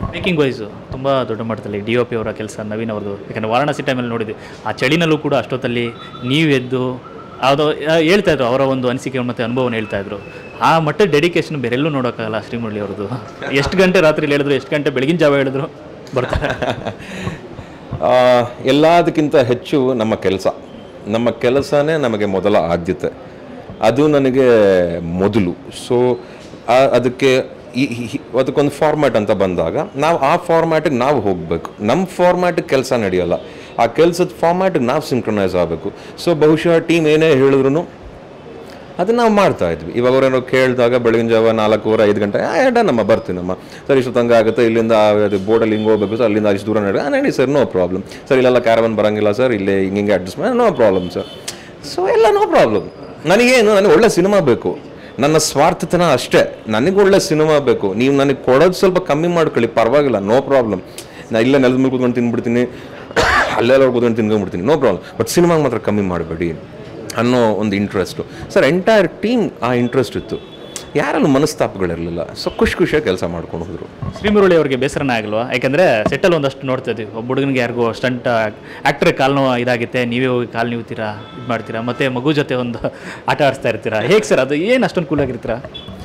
making wise ತುಂಬ ದೊಡ್ಡ ಮಟ್ಟದಲ್ಲಿ ಡಿ ಒ ಪಿ ಅವರ ಕೆಲಸ ನವೀನ್ ಅವ್ರದ್ದು ಯಾಕಂದರೆ ವಾರಣಾಸಿ ಟೈಮಲ್ಲಿ ನೋಡಿದ್ವಿ ಆ ಚಳಿನಲ್ಲೂ ಕೂಡ ಅಷ್ಟೊತ್ತಲ್ಲಿ ನೀವು ಎದ್ದು ಯಾವುದೋ ಹೇಳ್ತಾ ಇದ್ರು ಅವರ ಒಂದು ಅನಿಸಿಕೆ ಮತ್ತು ಅನುಭವನ ಹೇಳ್ತಾ ಇದ್ರು ಆ ಮಟ್ಟದ ಡೆಡಿಕೇಶನ್ ಬೇರೆಲ್ಲೂ ನೋಡೋಕ್ಕಾಗಲ್ಲ ಶ್ರೀಮುರಳಿ ಅವ್ರದ್ದು ಎಷ್ಟು ಗಂಟೆ ರಾತ್ರಿ ಹೇಳಿದ್ರು ಎಷ್ಟು ಗಂಟೆ ಬೆಳಗಿನ ಜಾವ ಹೇಳಿದ್ರು ಬರ್ತಾರೆ ಆ, ಎಲ್ಲದಕ್ಕಿಂತ ಹೆಚ್ಚು ನಮ್ಮ ಕೆಲಸ ನಮ್ಮ ಕೆಲಸನೇ ನಮಗೆ ಮೊದಲ ಆದ್ಯತೆ ಅದು ನನಗೆ ಮೊದಲು ಸೊ ಅದಕ್ಕೆ ಈ ಈ- ಅದಕ್ಕೊಂದು ಫಾರ್ಮ್ಯಾಟ್ ಅಂತ ಬಂದಾಗ ನಾವು ಆ ಫಾರ್ಮ್ಯಾಟಿಗೆ ನಾವು ಹೋಗಬೇಕು ನಮ್ಮ ಫಾರ್ಮ್ಯಾಟಿಗೆ ಕೆಲಸ ನಡೆಯಲ್ಲ ಆ ಕೆಲಸದ ಫಾರ್ಮ್ಯಾಟಿಗೆ ನಾವು ಸಿಂಕ್ರನೈಸ್ ಆಗಬೇಕು ಸೊ ಬಹುಶಃ ಟೀಮ್ ಏನೇ ಹೇಳಿದ್ರು ಅದನ್ನ ನಾವು ಮಾಡ್ತಾ ಇದ್ವಿ ಇವಾಗ ಅವ್ರೇನೋ ಕೇಳಿದಾಗ ಬೆಳಗಿನ ಜಾವ ನಾಲ್ಕೂವರೆ ಐದು ಗಂಟೆ ಆ ಎಡ ನಮ್ಮ ಬರ್ತೀನಮ್ಮ ಸರ್ ಇಷ್ಟು ತಂಗ ಆಗುತ್ತೆ ಇಲ್ಲಿಂದ ಆ- ಅದು ಬೋರ್ಡಲ್ಲಿ ಹಿಂಗೆ ಹೋಗ್ಬೇಕು ಸರ್ ಅಲ್ಲಿಂದ ಇಷ್ಟು ದೂರ ನಡೆ ಆ, ನಡಿ ಸರ್ ನೋ ಪ್ರಾಬ್ಲಮ್ ಸರ್ ಇಲ್ಲೆಲ್ಲ ಕ್ಯಾರವನ್ ಬರಂಗಿಲ್ಲ ಸರ್ ಇಲ್ಲೇ ಹಿಂಗೆ ಹಿಂಗೆ ಅಡ್ಜಸ್ಟ್ ಮಾಡಿ ನೋ ಪ್ರಾಬ್ಲಮ್ ಸರ್ ಸೊ ಎಲ್ಲ ನೋ ಪ್ರಾಬ್ಲಮ್ ನನಗೇನು ನನಗೆ ಒಳ್ಳೆ ಸಿನಿಮಾ ಬೇಕು ನನ್ನ ಸ್ವಾರ್ಥತನ ಅಷ್ಟೇ ನನಗೆ ಒಳ್ಳೆ ಸಿನಿಮಾ ಬೇಕು ನೀವು ನನಗೆ ಕೊಡೋದು ಸ್ವಲ್ಪ ಕಮ್ಮಿ ಮಾಡ್ಕೊಳ್ಳಿ ಪರವಾಗಿಲ್ಲ ನೋ ಪ್ರಾಬ್ಲಮ್ ನಾ ಇಲ್ಲೇ ನೆಲದ ಮೇಲೆ ಕೂತ್ಕೊಂಡು ತಿನ್ಬಿಡ್ತೀನಿ ಅಲ್ಲೆಲ್ಲ ಕೂತ್ಕೊಂಡು ತಿನ್ಕೊಂಡ್ಬಿಡ್ತೀನಿ ನೋ ಪ್ರಾಬ್ಲಮ್ ಬಟ್ ಸಿನಿಮಾಗೆ ಮಾತ್ರ ಕಮ್ಮಿ ಮಾಡಬೇಡಿ ಅನ್ನೋ ಒಂದು ಇಂಟ್ರೆಸ್ಟು ಸರ್ ಎಂಟೈರ್ ಟೀಮ್ ಆ ಇಂಟ್ರೆಸ್ಟ್ ಇತ್ತು ಯಾರಲ್ಲೂ ಮನಸ್ತಾಪಗಳಿರಲಿಲ್ಲ ಸೊ ಖುಷಿ ಖುಷಿಯಾಗಿ ಕೆಲಸ ಮಾಡ್ಕೊಂಡು ಹೋದರು ಶ್ರೀಮುರಳಿ ಅವರಿಗೆ ಬೇಸರನೇ ಆಗಲ್ವಾ ಯಾಕಂದರೆ ಸೆಟ್ಟಲ್ಲಿ ಒಂದಷ್ಟು ನೋಡ್ತಾ ಇದ್ವಿ ಒಬ್ಬ ಹುಡುಗನಿಗೆ ಯಾರಿಗೋ ಸ್ಟಂಟ್ ಆ್ಯಕ್ಟ್ರ್ ಕಾಲು ನೋವು ಇದಾಗುತ್ತೆ ನೀವೇ ಹೋಗಿ ಕಾಲು ನೀವ್ತೀರಾ ಇದು ಮಾಡ್ತೀರಾ ಮತ್ತು ಮಗು ಜೊತೆ ಒಂದು ಆಟ ಆಡಿಸ್ತಾ ಇರ್ತೀರಾ ಹೇಗೆ ಸರ್ ಅದು ಏನು ಅಷ್ಟೊಂದು ಕೂಲಾಗಿರ್ತೀರಾ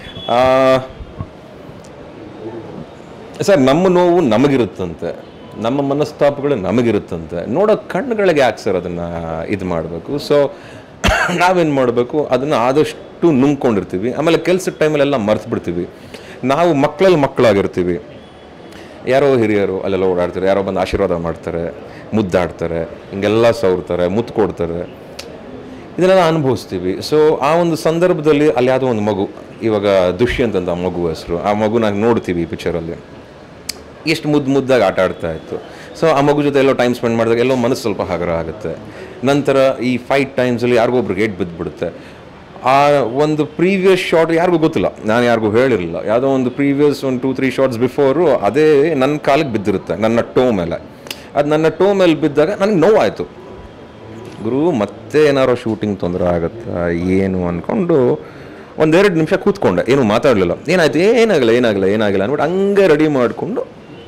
ಸರ್ ನಮ್ಮ ನೋವು ನಮಗಿರುತ್ತಂತೆ ನಮ್ಮ ಮನಸ್ತಾಪಗಳು ನಮಗಿರುತ್ತಂತೆ ನೋಡೋ ಕಣ್ಣುಗಳಿಗೆ ಯಾಕೆ ಸರ್ ಅದನ್ನು ಇದು ಮಾಡಬೇಕು ಸೊ ನಾವೇನು ಮಾಡಬೇಕು ಅದನ್ನು ಆದಷ್ಟು ನುಂಗ್ಕೊಂಡಿರ್ತೀವಿ ಆಮೇಲೆ ಕೆಲಸದ ಟೈಮಲ್ಲೆಲ್ಲ ಮರ್ತು ಬಿಡ್ತೀವಿ ನಾವು ಮಕ್ಕಳಲ್ಲಿ ಮಕ್ಕಳಾಗಿರ್ತೀವಿ ಯಾರೋ ಹಿರಿಯರು ಅಲ್ಲೆಲ್ಲ ಓಡಾಡ್ತಾರೆ ಯಾರೋ ಬಂದು ಆಶೀರ್ವಾದ ಮಾಡ್ತಾರೆ ಮುದ್ದಾಡ್ತಾರೆ ಹಿಂಗೆಲ್ಲ ಸವರ್ತಾರೆ ಮುತ್ತು ಕೊಡ್ತಾರೆ ಇದನ್ನೆಲ್ಲ ಅನುಭವಿಸ್ತೀವಿ ಸೊ ಆ ಒಂದು ಸಂದರ್ಭದಲ್ಲಿ ಅಲ್ಲಿ ಯಾವುದೋ ಒಂದು ಮಗು ಇವಾಗ ದುಷ್ಯಂತ್ ಅಂತ ಆ ಮಗು ಹೆಸರು ಆ ಮಗು ನಾವು ನೋಡ್ತೀವಿ ಪಿಕ್ಚರಲ್ಲಿ ಎಷ್ಟು ಮುದ್ದು ಮುದ್ದಾಗಿ ಆಟ ಆಡ್ತಾ ಇತ್ತು ಸೊ ಆ ಮಗು ಜೊತೆ ಎಲ್ಲೋ ಟೈಮ್ ಸ್ಪೆಂಡ್ ಮಾಡಿದಾಗ ಎಲ್ಲೋ ಮನಸ್ಸು ಸ್ವಲ್ಪ ಹಗರ ಆಗುತ್ತೆ ನಂತರ ಈ ಫೈಟ್ ಟೈಮ್ಸಲ್ಲಿ ಯಾರಿಗೋ ಒಬ್ರಿಗೆ ಏಟ್ ಬಿದ್ದುಬಿಡುತ್ತೆ ಆ ಒಂದು ಪ್ರೀವಿಯಸ್ ಶಾಟ್ ಯಾರಿಗೂ ಗೊತ್ತಿಲ್ಲ ನಾನು ಯಾರಿಗೂ ಹೇಳಿರಲಿಲ್ಲ ಯಾವುದೋ ಒಂದು ಪ್ರೀವಿಯಸ್ ಒಂದು ಟೂ ತ್ರೀ ಶಾರ್ಟ್ಸ್ ಬಿಫೋರು ಅದೇ ನನ್ನ ಕಾಲಿಗೆ ಬಿದ್ದಿರುತ್ತೆ ನನ್ನ ಟೋ ಮೇಲೆ ಅದು ನನ್ನ ಟೋ ಮೇಲೆ ಬಿದ್ದಾಗ ನನಗೆ ನೋವಾಯಿತು ಗುರು ಮತ್ತೆ ಏನಾರೋ ಶೂಟಿಂಗ್ ತೊಂದರೆ ಆಗುತ್ತಾ ಏನು ಅಂದ್ಕೊಂಡು ಒಂದೆರಡು ನಿಮಿಷ ಕೂತ್ಕೊಂಡೆ ಏನು ಮಾತಾಡಲಿಲ್ಲ ಏನಾಯ್ತು ಏನಾಗಲ್ಲ ಏನಾಗಲ್ಲ ಏನಾಗಲ್ಲ ಅಂದ್ಬಿಟ್ಟು ಹಂಗೆ ರೆಡಿ ಮಾಡಿಕೊಂಡು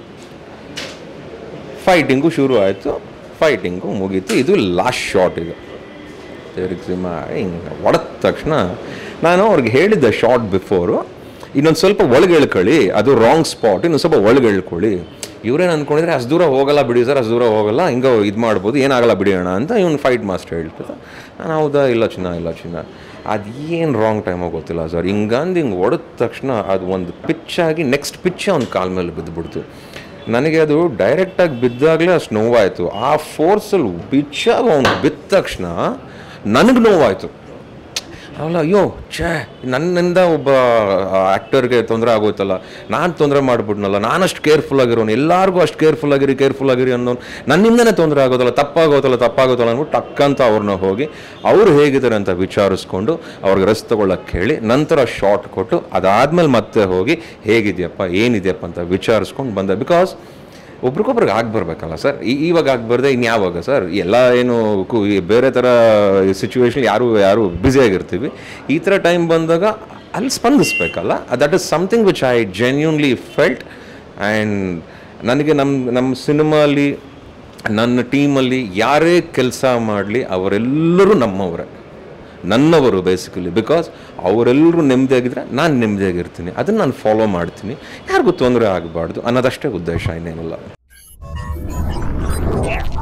ಫೈಟಿಂಗು ಶುರು ಆಯಿತು ಫೈಟಿಂಗು ಮುಗೀತು ಇದು ಲಾಸ್ಟ್ ಶಾಟ್ ಈಗ ತಿರುಗಿಸಿ ಮಾಡಿ ಹಿಂಗೆ ಹೊಡೆದ ತಕ್ಷಣ ನಾನು ಅವ್ರಿಗೆ ಹೇಳಿದ್ದೆ ಶಾರ್ಟ್ ಬಿಫೋರು ಇನ್ನೊಂದು ಸ್ವಲ್ಪ ಒಳಗೆ ಎಳ್ಕೊಳ್ಳಿ ಅದು ರಾಂಗ್ ಸ್ಪಾಟ್ ಇನ್ನೊಂದು ಸ್ವಲ್ಪ ಒಳಗೆ ಎಳ್ಕೊಳ್ಳಿ ಇವ್ರೇನು ಅಂದ್ಕೊಂಡಿದ್ರೆ ಅಷ್ಟು ದೂರ ಹೋಗಲ್ಲ ಬಿಡಿ ಸರ್ ಅಷ್ಟು ದೂರ ಹೋಗಲ್ಲ ಹಿಂಗೆ ಇದು ಮಾಡ್ಬೋದು ಏನಾಗಲ್ಲ ಬಿಡಿ ಅಣ್ಣ ಅಂತ ಇವನು ಫೈಟ್ ಮಾಸ್ಟರ್ ಹೇಳ್ತದೆ ನಾನು ಹೌದಾ ಇಲ್ಲ ಚಿನ್ನ ಇಲ್ಲ ಚಿನ್ನ ಅದು ಏನು ರಾಂಗ್ ಟೈಮೋ ಗೊತ್ತಿಲ್ಲ ಸರ್ ಹಿಂಗಂದು ಹಿಂಗೆ ಹೊಡೆದ ತಕ್ಷಣ ಅದು ಒಂದು ಪಿಚ್ ಆಗಿ ನೆಕ್ಸ್ಟ್ ಪಿಚ್ಚೇ ಅವ್ನ ಕಾಲ ಮೇಲೆ ಬಿದ್ದುಬಿಡ್ತು ನನಗೆ ಅದು ಡೈರೆಕ್ಟಾಗಿ ಬಿದ್ದಾಗಲೇ ಅಷ್ಟು ನೋವಾಯಿತು ಆ ಫೋರ್ಸಲ್ಲಿ ಬಿಚ್ಚಾಗ ಅವ್ನು ಬಿದ್ದ ತಕ್ಷಣ ನನಗೆ ನೋವಾಯಿತು ಅವಲ್ಲ ಅಯ್ಯೋ ಛೇ ನನ್ನಿಂದ ಒಬ್ಬ ಆ್ಯಕ್ಟರ್ಗೆ ತೊಂದರೆ ಆಗೋಯ್ತಲ್ಲ ನಾನು ತೊಂದರೆ ಮಾಡಿಬಿಟ್ನಲ್ಲ ನಾನು ಅಷ್ಟು ಕೇರ್ಫುಲ್ ಆಗಿರೋನು ಎಲ್ಲರಿಗೂ ಅಷ್ಟು ಕೇರ್ಫುಲ್ ಆಗಿರಿ ಕೇರ್ಫುಲ್ ಆಗಿರಿ ಅನ್ನೋನು ನನ್ನಿಂದನೇ ತೊಂದರೆ ಆಗೋದಲ್ಲ ತಪ್ಪಾಗೋತಲ್ಲ ತಪ್ಪಾಗೋತಲ್ಲ ಅಂದ್ಬಿಟ್ಟು ಟಕ್ಕಂತ ಅವ್ರನ್ನ ಹೋಗಿ ಅವ್ರು ಹೇಗಿದ್ದಾರೆ ಅಂತ ವಿಚಾರಿಸ್ಕೊಂಡು ಅವ್ರಿಗೆ ರೆಸ್ಟ್ ತಗೊಳ್ಳೋಕೆ ಹೇಳಿ ನಂತರ ಶಾರ್ಟ್ ಕೊಟ್ಟು ಅದಾದಮೇಲೆ ಮತ್ತೆ ಹೋಗಿ ಹೇಗಿದೆಯಪ್ಪ ಏನಿದೆಯಪ್ಪ ಅಂತ ವಿಚಾರಿಸ್ಕೊಂಡು ಬಂದೆ ಬಿಕಾಸ್ ಒಬ್ರಿಗೊಬ್ರಿಗೆ ಆಗಿ ಬರ್ಬೇಕಲ್ಲ ಸರ್ ಇವಾಗ ಆಗಿ ಬರ್ದೆ ಇನ್ಯಾವಾಗ ಸರ್ ಎಲ್ಲ ಏನು ಕು- ಈ ಬೇರೆ ಥರ ಸಿಚುವೇಶನ್ ಯಾರು ಯಾರು ಬ್ಯುಸಿಯಾಗಿರ್ತೀವಿ ಈ ಥರ ಟೈಮ್ ಬಂದಾಗ ಅಲ್ಲಿ ಸ್ಪಂದಿಸ್ಬೇಕಲ್ಲ that is something which I genuinely felt and ನನಗೆ ನಮ್ಮ ನಮ್ಮ ಸಿನಿಮಾಲಿ ನನ್ನ ಟೀಮಲ್ಲಿ ಯಾರೇ ಕೆಲಸ ಮಾಡಲಿ ಅವರೆಲ್ಲರೂ ನಮ್ಮವರೇ ನನ್ನವರು ಬೇಸಿಕಲಿ ಬಿಕಾಸ್ ಅವರೆಲ್ಲರೂ ನೆಮ್ಮದಿಯಾಗಿದ್ದರೆ ನಾನು ನೆಮ್ಮದಿಯಾಗಿರ್ತೀನಿ ಅದನ್ನು ನಾನು ಫಾಲೋ ಮಾಡ್ತೀನಿ ಯಾರಿಗೂ ತೊಂದರೆ ಆಗಬಾರ್ದು ಅನ್ನೋದಷ್ಟೇ ಉದ್ದೇಶ ಇನ್ನೇನಿಲ್ಲ